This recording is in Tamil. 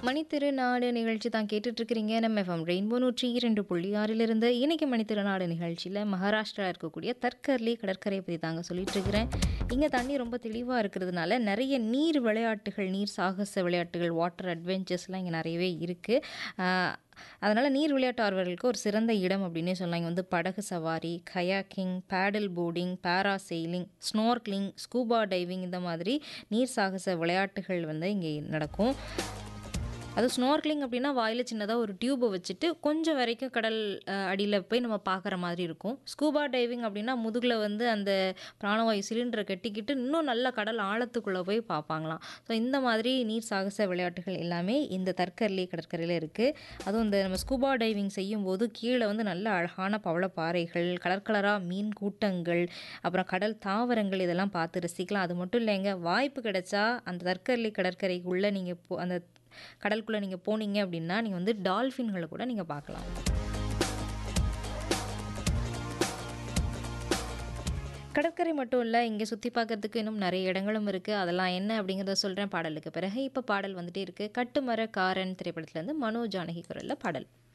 மணித்திருநாடு நிகழ்ச்சி தான் கேட்டுட்டு இருக்கிறீங்க நம்ம எஃப்எம் ரெயின்போ நூற்றி இரண்டு புள்ளி ஆறிலிருந்து இன்னைக்கு மணித்திருநாடு நிகழ்ச்சியில் மகாராஷ்டிரா இருக்கக்கூடிய தற்கர்லி கடற்கரையை பற்றி தாங்க சொல்லிட்டு இருக்கிறேன் இங்கே தண்ணி ரொம்ப தெளிவாக இருக்கிறதுனால நிறைய நீர் விளையாட்டுகள் நீர் சாகச விளையாட்டுகள் வாட்டர் அட்வென்ச்சர்ஸ்லாம் இங்கே நிறையவே இருக்குது அதனால் நீர் விளையாட்டு ஆர்வலர்களுக்கு ஒரு சிறந்த இடம் அப்படின்னே சொல்லலாம் இங்கே வந்து படகு சவாரி kayaking paddle boarding parasailing snorkelling scuba diving இந்த மாதிரி நீர் சாகச விளையாட்டுகள் வந்து இங்கே நடக்கும் அது ஸ்னோர்க்லிங் அப்படின்னா வாயில் சின்னதாக ஒரு டியூப்பை வச்சுட்டு கொஞ்சம் வரைக்கும் கடல் அடியில் போய் நம்ம பார்க்குற மாதிரி இருக்கும் ஸ்கூபா டைவிங் அப்படின்னா முதுகில் வந்து அந்த பிராணவாயு சிலிண்டரை கட்டிக்கிட்டு இன்னும் நல்ல கடல் ஆழத்துக்குள்ளே போய் பார்ப்பாங்களாம் ஸோ இந்த மாதிரி நீர் சாகச விளையாட்டுகள் எல்லாமே இந்த தற்கர்லி கடற்கரையில் இருக்குது அதுவும் இந்த நம்ம ஸ்கூபா டைவிங் செய்யும்போது கீழே வந்து நல்ல அழகான பவளப்பாறைகள் கலர் கலராக மீன் கூட்டங்கள் அப்புறம் கடல் தாவரங்கள் இதெல்லாம் பார்த்து ரசிக்கலாம் அது மட்டும் இல்லைங்க வாய்ப்பு கிடைச்சா அந்த தற்கர்லி கடற்கரைக்குள்ளே நீங்கள் போ அந்த கடலுக்குள்ளே நீங்கள் போனீங்க அப்படின்னா நீங்கள் வந்து டால்ஃபின்களை கூட நீங்கள் பார்க்கலாம் கடற்கரை மட்டும் இல்லை இங்கே சுற்றி பார்க்கறதுக்கு இன்னும் நிறைய இடங்களும் இருக்குது அதெல்லாம் என்ன அப்படிங்கிறத சொல்கிறேன் பாடலுக்கு பிறகு இப்போ பாடல் வந்துட்டே இருக்குது கட்டுமர காரன் திரைப்படத்துலேருந்து மனோ ஜானகி குரலில் பாடல்